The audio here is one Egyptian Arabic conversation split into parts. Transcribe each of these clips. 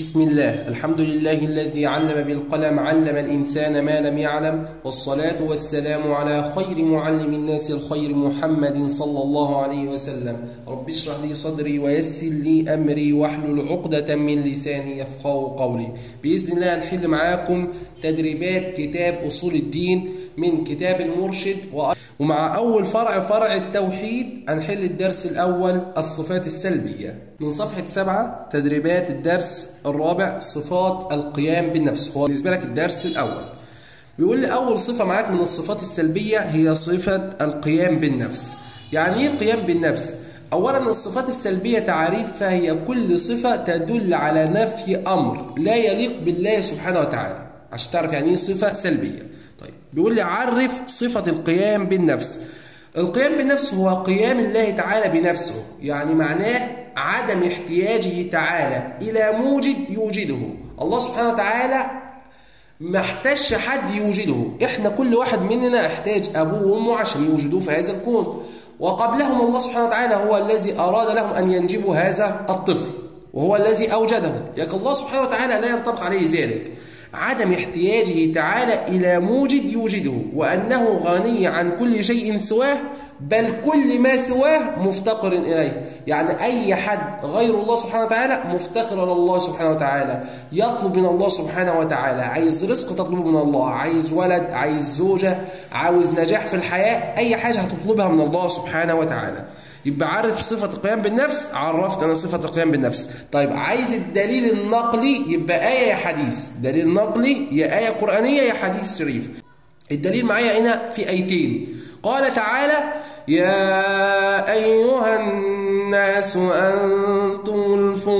بسم الله الحمد لله الذي علم بالقلم علم الإنسان ما لم يعلم والصلاة والسلام على خير معلم الناس الخير محمد صلى الله عليه وسلم رب اشرح لي صدري ويسر لي أمري واحلل عقدة من لساني يفقه قولي بإذن الله نحل معاكم تدريبات كتاب أصول الدين من كتاب المرشد ومع أول فرع فرع التوحيد هنحل الدرس الأول الصفات السلبية من صفحة سبعة تدريبات الدرس الرابع صفات القيام بالنفس هو بالنسبة لك الدرس الأول بيقول لي أول صفة معاك من الصفات السلبية هي صفة القيام بالنفس يعني إيه القيام بالنفس؟ أولا الصفات السلبية تعريفها هي كل صفة تدل على نفي أمر لا يليق بالله سبحانه وتعالى عشان تعرف يعني إيه صفة سلبية طيب بيقول لي عرف صفة القيام بالنفس القيام بالنفس هو قيام الله تعالى بنفسه يعني معناه عدم احتياجه تعالى إلى موجد يوجده الله سبحانه وتعالى ما احتاجش حد يوجده احنا كل واحد مننا احتاج ابوه وامه عشان يوجدوه في هذا الكون وقبلهم الله سبحانه وتعالى هو الذي اراد لهم ان ينجبوا هذا الطفل وهو الذي اوجدهم لكن الله سبحانه وتعالى لا ينطبق عليه ذلك عدم احتياجه تعالى إلى موجد يوجده وأنه غني عن كل شيء سواه بل كل ما سواه مفتقر إليه يعني أي حد غير الله سبحانه وتعالى مفتقر لله سبحانه وتعالى يطلب من الله سبحانه وتعالى عايز رزق تطلبه من الله عايز ولد عايز زوجة عاوز نجاح في الحياة أي حاجة هتطلبها من الله سبحانه وتعالى يبقى عارف صفة القيام بالنفس عرفت أنا صفة القيام بالنفس طيب عايز الدليل النقلي يبقى آية يا حديث دليل نقلي يا آية قرآنية يا حديث شريف الدليل معايا هنا في آيتين قال تعالى يا أيها الناس أنتم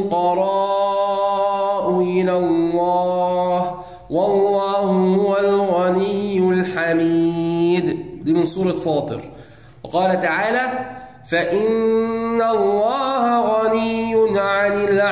الفقراء إلى الله والله هو الغني الحميد دي من سورة فاطر وقال تعالى فإن الله غني عن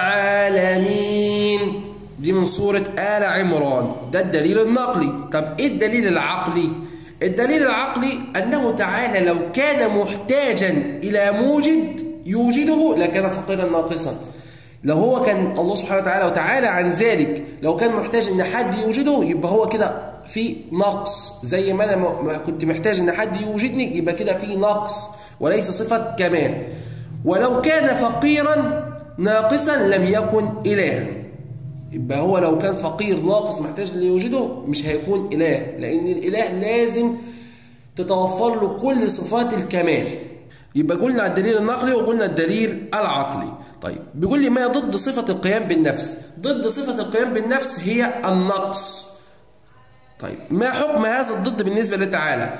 العالمين دي من سورة آل عمران ده الدليل النقلي طب إيه الدليل العقلي؟ الدليل العقلي أنه تعالى لو كان محتاجا إلى موجد يوجده لكان فقيرا ناقصا لو هو كان الله سبحانه وتعالى وتعالى عن ذلك لو كان محتاج ان حد يوجده يبقى هو كده في نقص زي ما انا كنت محتاج ان حد يوجدني يبقى كده في نقص وليس صفة كمال ولو كان فقيرا ناقصا لم يكن إلها يبقى هو لو كان فقير ناقص محتاج اللي يوجده مش هيكون إله لأن الإله لازم تتوفر له كل صفات الكمال يبقى قلنا الدليل النقلي وقلنا الدليل العقلي طيب بيقول لي ما ضد صفة القيام بالنفس ضد صفة القيام بالنفس هي النقص طيب ما حكم هذا الضد بالنسبة لتعالى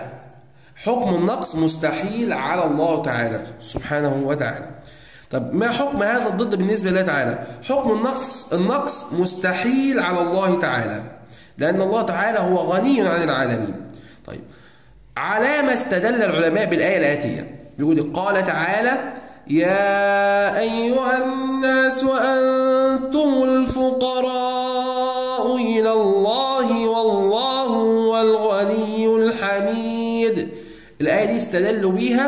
حكم النقص مستحيل على الله تعالى سبحانه وتعالى طب ما حكم هذا الضد بالنسبة لله تعالى حكم النقص النقص مستحيل على الله تعالى لأن الله تعالى هو غني عن العالمين طيب على ما استدل العلماء بالآية الآتية بيقول قال تعالى يا أيها الناس أنتم الفقراء إلى الله والله هو الغني الحميد الآية دي استدلوا بيها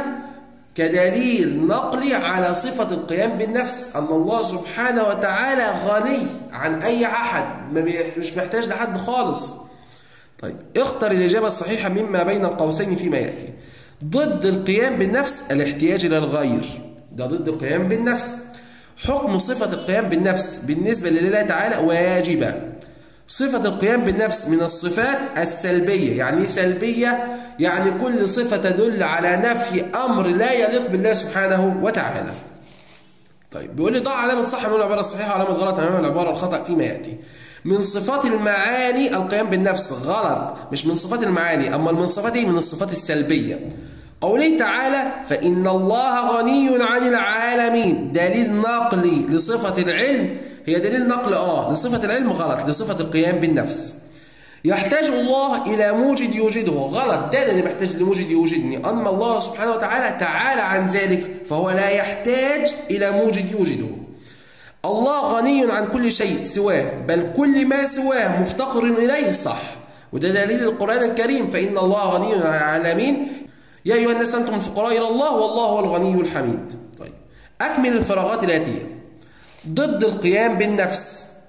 كدليل نقلي على صفة القيام بالنفس أن الله سبحانه وتعالى غني عن أي أحد مش محتاج لحد خالص طيب اختر الإجابة الصحيحة مما بين القوسين فيما يأتي ضد القيام بالنفس الاحتياج إلى الغير ده ضد القيام بالنفس حكم صفة القيام بالنفس بالنسبة لله تعالى واجبة صفة القيام بالنفس من الصفات السلبية يعني سلبية يعني كل صفة تدل على نفي أمر لا يليق بالله سبحانه وتعالى طيب بيقول لي ضع علامة صح من العبارة الصحيحة وعلامة غلط أمام العبارة الخطأ فيما يأتي من صفات المعاني القيام بالنفس غلط مش من صفات المعاني أما من صفات من الصفات السلبية قوله تعالى فإن الله غني عن العالمين دليل نقلي لصفة العلم هي دليل نقل اه لصفة العلم غلط لصفة القيام بالنفس يحتاج الله إلى موجد يوجده غلط ده اللي محتاج لموجد يوجدني أما الله سبحانه وتعالى تعالى عن ذلك فهو لا يحتاج إلى موجد يوجده الله غني عن كل شيء سواه بل كل ما سواه مفتقر إليه صح وده دليل القرآن الكريم فإن الله غني عن العالمين يا أيها الناس أنتم الفقراء إلى الله والله هو الغني الحميد طيب أكمل الفراغات الآتية ضد القيام بالنفس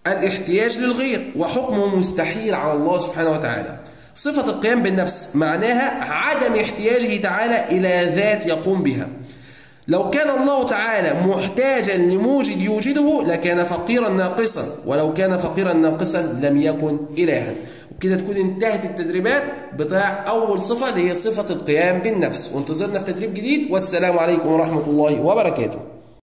الاحتياج للغير وحكمه مستحيل على الله سبحانه وتعالى صفة القيام بالنفس معناها عدم احتياجه تعالى إلى ذات يقوم بها لو كان الله تعالى محتاجا لموجد يوجده لكان فقيرا ناقصا ولو كان فقيرا ناقصا لم يكن إلها وبكده تكون انتهت التدريبات بتاع أول صفة اللي هي صفة القيام بالنفس وانتظرنا في تدريب جديد والسلام عليكم ورحمة الله وبركاته